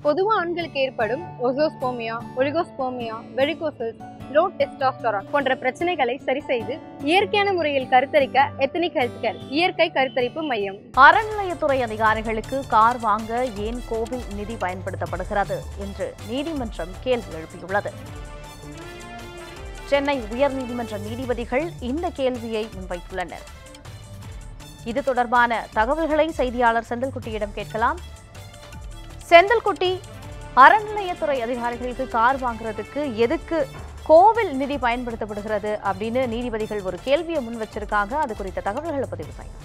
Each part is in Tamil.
பொதுவா ஆண்களுக்கு ஏற்படும் azoospermia oligospermia varicose low testosterone போன்ற பிரச்சனைகளை சரி செய்து இயற்கையான முறையில் கருத்தரிக்க எத்தனிக் ஹெல்த் கேர் இயற்கை கருத்தரிப்பு மையம் அறநிலையத்துறை அதிகாரிகளுக்கு கார் வாங்க ஏன் கோவில் நிதி பயன்படுத்தப்படுகிறது என்று நீதிமன்றம் கேள்வி எழுப்பியுள்ளது சென்னை உயர்நீதிமன்ற நீதிபதிகள் இந்த கேள்வியை முன்வைத்துள்ளனர் இது தொடர்பான தகவல்களை செய்தியாளர் செந்தில்குட்டியிடம் கேட்கலாம் செந்தில்குட்டி அறநிலையத்துறை அதிகாரிகளுக்கு கார் வாங்குறதுக்கு எதுக்கு கோவில் நிதி பயன்படுத்தப்படுகிறது அப்படின்னு நீதிபதிகள் ஒரு கேள்வியை முன் வச்சிருக்காங்க அது குறித்த தகவல்களை பதிவு செய்யலாம்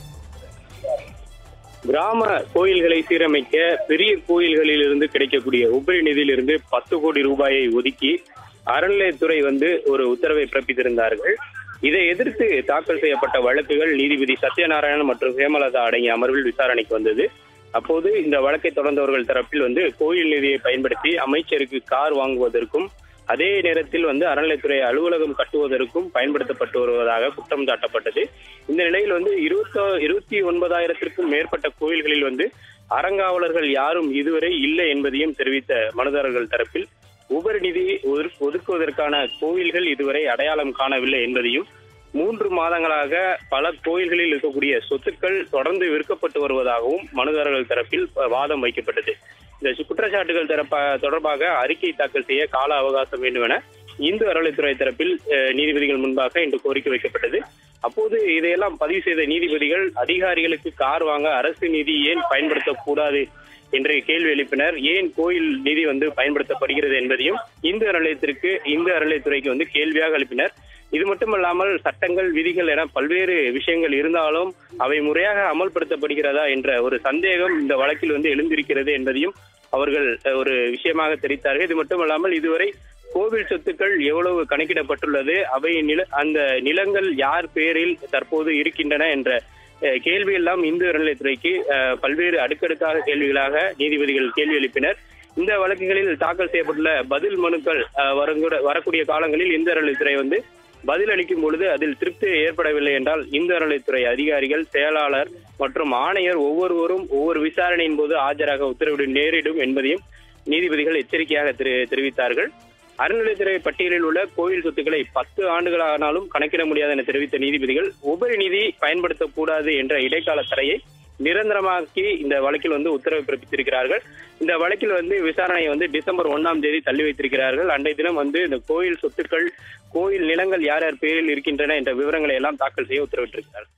கிராம கோயில்களை சீரமைக்க பெரிய கோயில்களில் இருந்து கிடைக்கக்கூடிய உபரி நிதியிலிருந்து பத்து கோடி ரூபாயை ஒதுக்கி அறநிலையத்துறை வந்து ஒரு உத்தரவை பிறப்பித்திருந்தார்கள் இதை எதிர்த்து தாக்கல் செய்யப்பட்ட வழக்குகள் நீதிபதி சத்யநாராயணன் மற்றும் ஹேமலதா அடங்கிய அமர்வில் விசாரணைக்கு வந்தது அப்போது இந்த வழக்கை தொடர்ந்தவர்கள் தரப்பில் வந்து கோயில் நிதியை பயன்படுத்தி அமைச்சருக்கு கார் வாங்குவதற்கும் அதே நேரத்தில் வந்து அறநிலையத்துறை அலுவலகம் கட்டுவதற்கும் பயன்படுத்தப்பட்டு வருவதாக குற்றம் சாட்டப்பட்டது இந்த நிலையில் வந்து இருபத்தோ இருபத்தி ஒன்பதாயிரத்திற்கும் மேற்பட்ட கோயில்களில் வந்து அறங்காவலர்கள் யாரும் இதுவரை இல்லை என்பதையும் தெரிவித்த மனுதாரர்கள் தரப்பில் உபரி நிதி ஒதுக்கு- ஒதுக்குவதற்கான கோயில்கள் இதுவரை அடையாளம் காணவில்லை என்பதையும் மூன்று மாதங்களாக பல கோயில்களில் இருக்கக்கூடிய சொத்துக்கள் தொடர்ந்து விற்கப்பட்டு வருவதாகவும் மனுதாரர்கள் தரப்பில் வாதம் வைக்கப்பட்டது இந்த குற்றச்சாட்டுகள் தரப்ப தொடர்பாக அறிக்கை தாக்கல் செய்ய கால அவகாசம் வேண்டும் என இந்து அறநிலைத்துறை தரப்பில் அஹ், நீதிபதிகள் முன்பாக இன்று கோரிக்கை வைக்கப்பட்டது அப்போது இதையெல்லாம் பதிவு செய்த நீதிபதிகள் அதிகாரிகளுக்கு கார் வாங்க அரசு நிதி ஏன் பயன்படுத்தக்கூடாது என்று கேள்வி எழுப்பினர் ஏன் கோயில் நிதி வந்து பயன்படுத்தப்படுகிறது என்பதையும் இந்து அறநிலையத்திற்கு இந்து அறநிலையத்துறைக்கு வந்து கேள்வியாக எழுப்பினர் இது மட்டுமல்லாமல் சட்டங்கள் விதிகள் என பல்வேறு விஷயங்கள் இருந்தாலும் அவை முறையாக அமல்படுத்தப்படுகிறதா என்ற ஒரு சந்தேகம் இந்த வழக்கில் வந்து எழுந்திருக்கிறது என்பதையும் அவர்கள் அஹ், ஒரு விஷயமாக தெரிவித்தார்கள் இது மட்டுமல்லாமல் இதுவரை கோவில் சொத்துக்கள் எவ்வளவு கணக்கிடப்பட்டுள்ளது அவை நில அந்த நிலங்கள் யார் பேரில் தற்போது இருக்கின்றன என்ற அஹ், கேள்வியெல்லாம் இந்து அறநிலையத்துறைக்கு அஹ், பல்வேறு அடுக்கடுக்காக கேள்விகளாக நீதிபதிகள் கேள்வி எழுப்பினர் இந்த வழக்குகளில் தாக்கல் செய்யப்பட்டுள்ள பதில் மனுக்கள் அஹ், வரக்கூட- வரக்கூடிய காலங்களில் இந்து அறநிலையத்துறை வந்து பதில் அளிக்கும் பொழுது அதில் திருப்தி ஏற்படவில்லை என்றால் இந்து அறநிலையத்துறை அதிகாரிகள் செயலாளர் மற்றும் ஆணையர் ஒவ்வொருவரும் ஒவ்வொரு விசாரணையின் போது ஆஜராக உத்தரவிட நேரிடும் என்பதையும் நீதிபதிகள் எச்சரிக்கையாக தெரி- தெரிவித்தார்கள் அறநிலையத்துறை பட்டியலில் உள்ள கோயில் சொத்துக்களை பத்து ஆண்டுகளானாலும் கணக்கிட முடியாது என தெரிவித்த நீதிபதிகள் உபரி நிதி பயன்படுத்தக்கூடாது என்ற இடைக்கால தடையை நிரந்தரமாக்கி இந்த வழக்கில் வந்து உத்தரவு பிறப்பித்திருக்கிறார்கள் இந்த வழக்கில் வந்து விசாரணையை வந்து டிசம்பர் ஒண்ணாம் தேதி தள்ளி வைத்திருக்கிறார்கள் அன்றைய தினம் வந்து இந்த கோயில் சொத்துக்கள் கோயில் நிலங்கள் யார் யார் பேரில் இருக்கின்றன என்ற விவரங்களை எல்லாம் தாக்கல் செய்ய உத்தரவிட்டிருக்கிறார்கள்